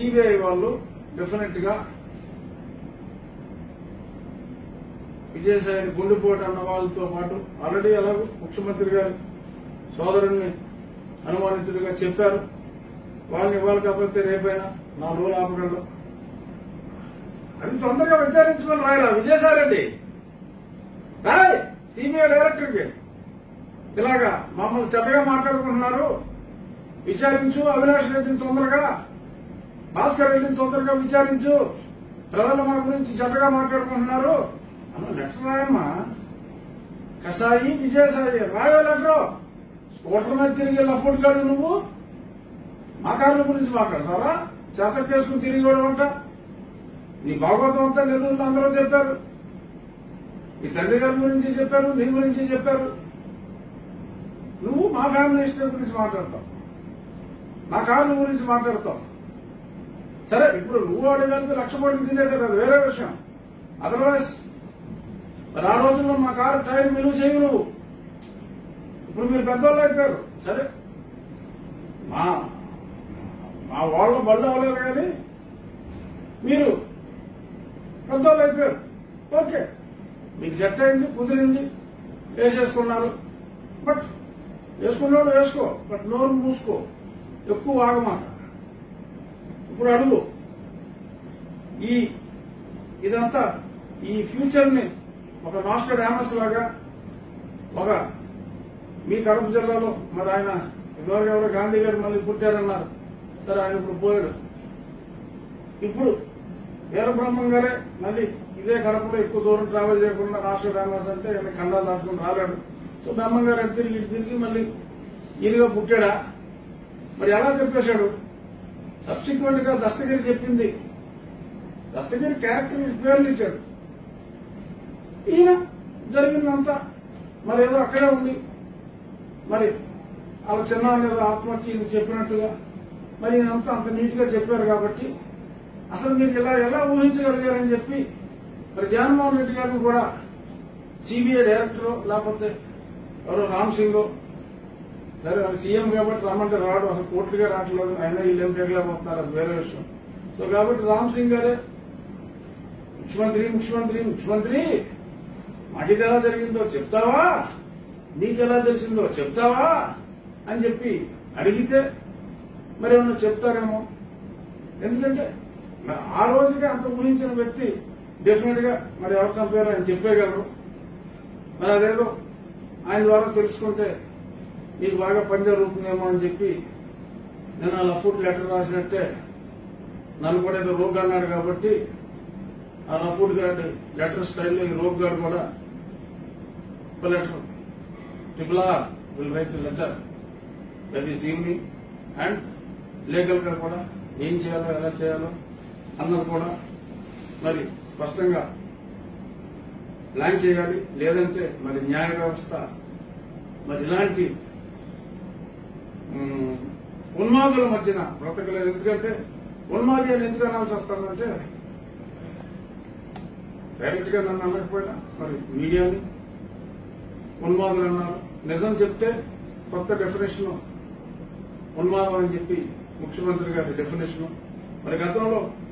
CBI వాళ్ళు definite గా విజయసాయి గుండెపోటు అన్న వాళ్ళతో పాటు ఆల్రెడీ ఎలాగో ముఖ్యమంత్రి గారు సోదరుణ్ణి అనుమానితుడిగా చెప్పారు వాళ్ళని ఇవాళ కాకపోతే రేపైనా నాలుగు రోజులు ఆపగలరు అది తొందరగా విచారించమని రాయరా విజయసాయి రెడ్డి రాయ్ సీనియర్ డైరెక్టర్కి ఇలాగా మమ్మల్ని చెడ్డగా మాట్లాడుకుంటున్నారు విచారించు అవినాష్ రెడ్డిని తొందరగా భాస్కర్ రెడ్డిని తొందరగా విచారించు ప్రజలు మన గురించి చెడ్డగా మాట్లాడుకుంటున్నారు అన్న లెటర్ రాయమ్మా కసాయి విజయసాయి రాయో లెటర్ స్కూటర్ మీద తిరిగి లఫోట్ గాడు నువ్వు మా కార్ల గురించి మాట్లాడతావా చేత కేసుకుని తిరిగి కూడా ఉంటా నీ భాగవతం అంతా నెల్లూరులో అందరూ చెప్పారు నీ తండ్రి గారి గురించి చెప్పారు నీ గురించి చెప్పారు నువ్వు మా ఫ్యామిలీ హిస్టరీ గురించి మాట్లాడతావు నా కార్ల గురించి మాట్లాడతావు సరే ఇప్పుడు నువ్వు అడగలిపి లక్ష కోట్లు తినేసారు అది వేరే విషయం అదర్వైజ్ మరి ఆ రోజుల్లో మా కారు టైర్ విలువ చేయవు నువ్వు ఇప్పుడు మీరు పెద్దవాళ్ళు అయిపోయారు సరే మా మా వాళ్ళ బళ్ళు అవ్వలేదు కానీ మీరు పెద్దవాళ్ళు అయిపోయారు ఓకే మీకు సెట్ అయింది కుదిరింది వేసేసుకున్నారు బట్ వేసుకున్నాడు వేసుకో బట్ నోరు మూసుకో ఎక్కువ ఆగమాట ఇప్పుడు అడుగు ఈ ఇదంతా ఈ ఫ్యూచర్ ని ఒక మాస్టర్ డామస్ లాగా ఒక మీ కడప జిల్లాలో మరి ఆయన ఇదివరకు ఎవరో గాంధీ గారు మళ్ళీ పుట్టారన్నారు సరే ఆయన ఇప్పుడు పోయాడు ఇప్పుడు వీరబ్రహ్మం గారే మళ్ళీ ఇదే కడపలో ఎక్కువ దూరం ట్రావెల్ చేయకుండా రాష్ట్ర డామస్ అంటే ఆయన ఖండాలు దాటుకుని రాలేడు సో బ్రహ్మం గారు అటు తిరిగి ఇటు తిరిగి మళ్ళీ ఈయనగా పుట్టాడా మరి ఎలా చెప్పేశాడు సబ్సిక్వెంట్ గా దస్తగిరి చెప్పింది దస్తగిరి క్యారెక్టర్ పేర్లు ఇచ్చాడు ఈయన జరిగిందంతా మరి ఏదో అక్కడే ఉంది మరి వాళ్ళ చిన్న ఏదో ఆత్మహత్య ఈయన చెప్పినట్టుగా మరి ఈయనంతా అంత నీట్ గా చెప్పారు కాబట్టి అసలు మీరు ఇలా ఎలా ఊహించగలిగారని చెప్పి మరి జగన్మోహన్ రెడ్డి గారిని కూడా సిబిఐ డైరెక్టర్ లేకపోతే ఎవరో రామ్ సింగ్ సరే అది సీఎం కాబట్టి రమ్మంటే రాడు అసలు కోర్టుగా రావట్లేదు ఆయన వీళ్ళు ఏం చేయలేకపోతున్నారు అది వేరే విషయం సో కాబట్టి రామ్ సింగ్ గారే ముఖ్యమంత్రి ముఖ్యమంత్రి ముఖ్యమంత్రి మాకు ఇది ఎలా జరిగిందో చెప్తావా నీకు ఎలా తెలిసిందో చెప్తావా అని చెప్పి అడిగితే మరి ఏమన్నా చెప్తారేమో ఎందుకంటే మరి ఆ రోజుగా అంత ఊహించిన వ్యక్తి డెఫినెట్ గా మరి ఎవరు చంపారో ఆయన చెప్పేయగలరు మరి అదేదో ఆయన ద్వారా తెలుసుకుంటే నీకు బాగా పని జరుగుతుందేమో అని చెప్పి నేను ఆ లఫూట్ లెటర్ రాసినట్టే నన్ను కూడా ఏదో రోగ్ అన్నాడు కాబట్టి ఆ లఫూట్ గార్డ్ లెటర్ స్టైల్లో ఈ రోగ్ గార్డ్ కూడా ఒక letter triple R will write letter that is evening and legal గా కూడా ఏం చేయాలో ఎలా చేయాలో అన్నది కూడా మరి స్పష్టంగా ప్లాన్ చేయాలి లేదంటే మరి న్యాయ వ్యవస్థ మరి ఇలాంటి ఉమ్, ఉన్మాదుల మధ్యన బ్రతకలేదు ఎందుకంటే ఉన్మాది అని ఎందుకు అనాల్సి వస్తుందంటే డైరెక్ట్ గా నన్ను అనకపోయినా మరి మీడియాని ఉన్మాదులు అన్నారు నిజం చెప్తే కొత్త డెఫినేషన్ ఉన్మాదం అని చెప్పి ముఖ్యమంత్రి గారి డెఫినేషన్ మరి గతంలో